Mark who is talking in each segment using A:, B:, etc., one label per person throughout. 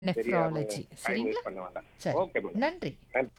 A: Nephrology
B: time
A: சரிங்களா
B: waste பண்ண வேண்டாம்
A: சரி
B: ஓகே மேடம்
A: நன்றி
B: நன்றி.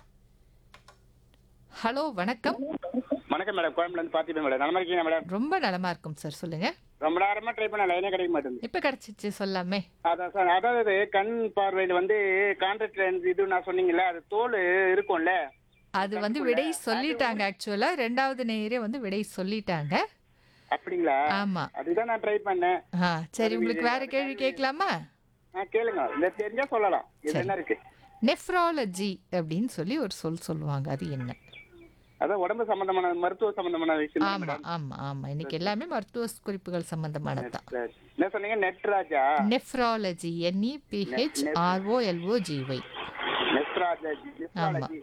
A: ஹலோ வணக்கம்
B: வணக்கம் மேடம் கோயம்புல இருந்து பார்த்துப்பேன் மேடம் நல்லா இருக்கீங்க மேடம்
A: ரொம்ப நலமா இருக்கும் சார் சொல்லுங்க
B: ரொம்ப நேரமா ட்ரை பண்ண லைனே கிடைக்க மாட்டேங்குது
A: இப்ப கிடைச்சிச்சு சொல்லாமே
B: அதான் சார் அதாவது கண் பார்வையில் வந்து கான்ட்ராக்ட் லென்ஸ் இது நான் சொன்னீங்கல்ல அது தோல் இருக்கும்ல
A: அது வந்து விடை சொல்லிட்டாங்க ஆக்சுவலா ரெண்டாவது நேரே வந்து விடை சொல்லிட்டாங்க
B: அப்படிங்களா
A: ஆமா
B: அதுதான் நான் ட்ரை பண்ணேன்
A: ஆ சரி உங்களுக்கு வேற கேள்வி கேட்கலாமா
B: ஆ கேளுங்க இந்த தெரிஞ்சா சொல்லலாம் இது என்ன இருக்கு
A: நெஃப்ராலஜி அப்படின்னு சொல்லி ஒரு சொல் சொல்லுவாங்க அது என்ன
B: அதான் உடம்பு சம்பந்தமான மருத்துவ சம்பந்தமான விஷயம் தான்
A: ஆமா
B: மேடம்
A: ஆமா ஆமா இன்னைக்கு எல்லாமே மருத்துவ குறிப்புகள் சம்பந்தமானதுதான்
B: சரி. என்ன சொன்னீங்க நெட்ராஜா
A: nephrology N E P H R O G Y
B: நெஸ்ட்ராஜி நெஸ்ட்ராலஜி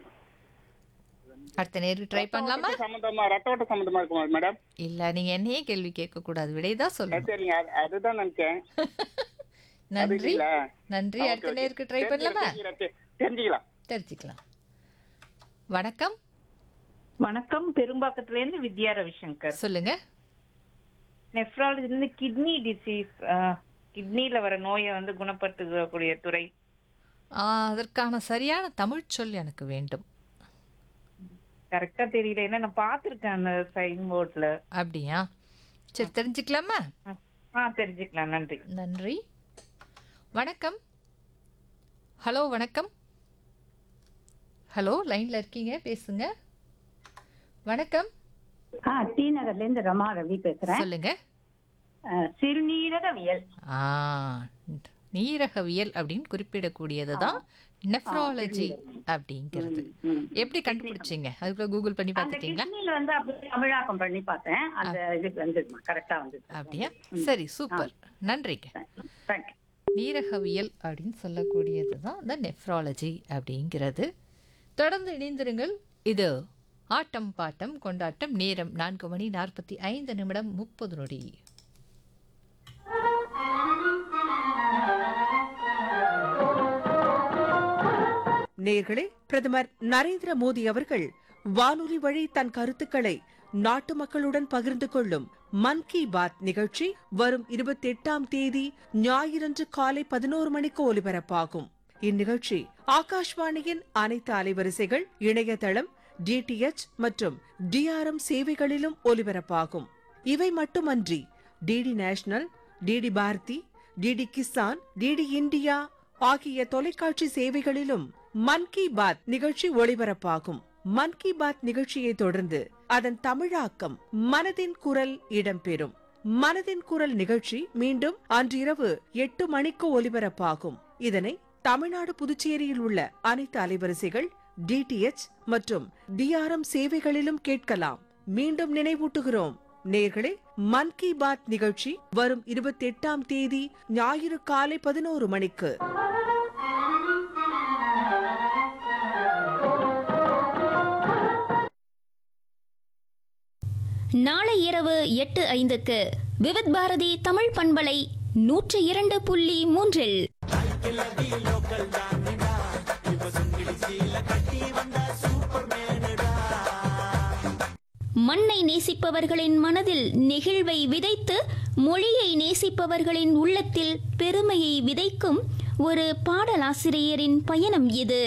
A: அடுத்த நேருக்கு ட்ரை பண்ணலாமா
B: சம்பந்தமா ரத்த ஓட்ட சம்பந்தமா இருக்குமா மேடம்
A: இல்ல நீங்க என்னையே கேள்வி கேட்க கூடாது விடைதான் சொல்லணும்
B: சரிங்க அது- அதுதான் நினைச்சேன் அது
A: நன்றி
B: இல்லைங்களா?
A: நன்றி
B: ஆ,
A: அடுத்த
B: okay, okay.
A: நேருக்கு ட்ரை
B: தெரிஞ்சுக்கலாம்,
A: பண்ணலாமா
B: தெரிஞ்சுக்கலாம், தெரிஞ்சுக்கலாம்
A: தெரிஞ்சுக்கலாம் வணக்கம்
C: வணக்கம் பெரும்பாக்கத்துல இருந்து வித்யா ரவிசங்கர்
A: சொல்லுங்க
C: நெஃப்ராலஜி இருந்து கிட்னி டிசீஸ் கிட்னில வர நோயை வந்து குணப்படுத்தக்கூடிய துறை
A: ஆ, அதற்கான சரியான தமிழ் சொல் எனக்கு வேண்டும்
C: கரெக்டா தெரியல ஏன்னா நான் பார்த்திருக்கேன் அந்த சைன் போர்ட்ல
A: அப்படியா சரி தெரிஞ்சுக்கலாமா
C: ஆ தெரிஞ்சுக்கலாம் நன்றி
A: நன்றி வணக்கம் ஹலோ வணக்கம் ஹலோ லைன்ல இருக்கீங்க பேசுங்க வணக்கம்
D: ஆ டி நகர்ல இருந்து ரமா ரவி பேசுறேன்
A: சொல்லுங்க
D: அஹ், சிறுநீரகவியல்
A: ஆ நீரகவியல் அப்படின்னு குறிப்பிடக்கூடியது தான் நெஃப்ராலஜி அப்படிங்கிறது
D: ம்.
A: எப்படி கண்டுபிடிச்சீங்க அதுக்குள்ள கூகுள் பண்ணி
D: அந்த
A: பார்த்துட்டீங்களா
D: கிட்னில வந்து அப்படியே தமிழாக்கம் பண்ணி பார்த்தேன் அந்த இதுக்கு வந்துருமா கரெக்டா வந்து
A: அப்படியா சரி சூப்பர் நன்றிங்க
D: தேங்க்யூ
A: நீரகவியல் அப்படின்னு சொல்லக்கூடியது தான் இந்த நெஃப்ராலஜி அப்படிங்கிறது தொடர்ந்து இணைந்திருங்கள் இது ஆட்டம் பாட்டம் கொண்டாட்டம் நேரம் நான்கு மணி நாற்பத்தி ஐந்து நிமிடம் முப்பது நொடி
E: நேர்களே பிரதமர் நரேந்திர மோடி அவர்கள் வானொலி வழி தன் கருத்துக்களை நாட்டு மக்களுடன் பகிர்ந்து கொள்ளும் மன் கி பாத் நிகழ்ச்சி வரும் இருபத்தி எட்டாம் தேதி ஞாயிறன்று காலை பதினோரு மணிக்கு ஒலிபரப்பாகும் இந்நிகழ்ச்சி ஆகாஷ்வாணியின் அனைத்து அலைவரிசைகள் இணையதளம் டிடிஎச் மற்றும் டிஆர்எம் சேவைகளிலும் ஒலிபரப்பாகும் இவை மட்டுமன்றி DD national DD Bharati DD Kisan DD India ஆகிய தொலைக்காட்சி சேவைகளிலும் மன் கி பாத் நிகழ்ச்சி ஒளிபரப்பாகும் மன் கி பாத் நிகழ்ச்சியை தொடர்ந்து அதன் தமிழாக்கம் மனதின் குரல் இடம்பெறும் மனதின் குரல் நிகழ்ச்சி மீண்டும் அன்றிரவு எட்டு மணிக்கு ஒலிபரப்பாகும் இதனை தமிழ்நாடு புதுச்சேரியில் உள்ள அனைத்து அலைவரிசைகள் டிடிஎச் மற்றும் டிஆர்எம் சேவைகளிலும் கேட்கலாம் மீண்டும் நினைவூட்டுகிறோம் நேர்களே மன் கி பாத் நிகழ்ச்சி வரும் இருபத்தி எட்டாம் தேதி ஞாயிறு காலை பதினோரு மணிக்கு
F: நாளை இரவு எட்டு ஐந்துக்கு விவித் பாரதி தமிழ் பண்பலை நூற்று இரண்டு புள்ளி மூன்றில் மண்ணை நேசிப்பவர்களின் மனதில் நெகிழ்வை விதைத்து மொழியை நேசிப்பவர்களின் உள்ளத்தில் பெருமையை விதைக்கும் ஒரு பாடலாசிரியரின் பயணம் இது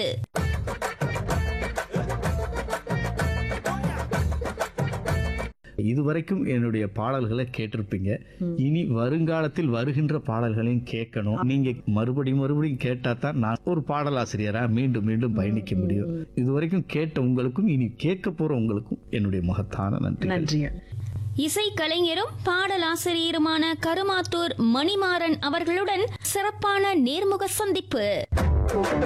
G: இதுவரைக்கும் என்னுடைய பாடல்களை கேட்டிருப்பீங்க இனி வருங்காலத்தில் வருகின்ற பாடல்களையும் கேட்கணும் நீங்க மறுபடியும் மறுபடியும் கேட்டா தான் நான் ஒரு பாடலாசிரியரா மீண்டும் மீண்டும் பயணிக்க முடியும் இதுவரைக்கும் கேட்ட உங்களுக்கும் இனி கேட்க போற உங்களுக்கும் என்னுடைய மகத்தான நன்றி
E: நன்றிங்க
F: இசைக்கலைஞரும் பாடலாசிரியருமான கருமாத்தூர் மணிமாறன் அவர்களுடன் சிறப்பான நேர்முக சந்திப்பு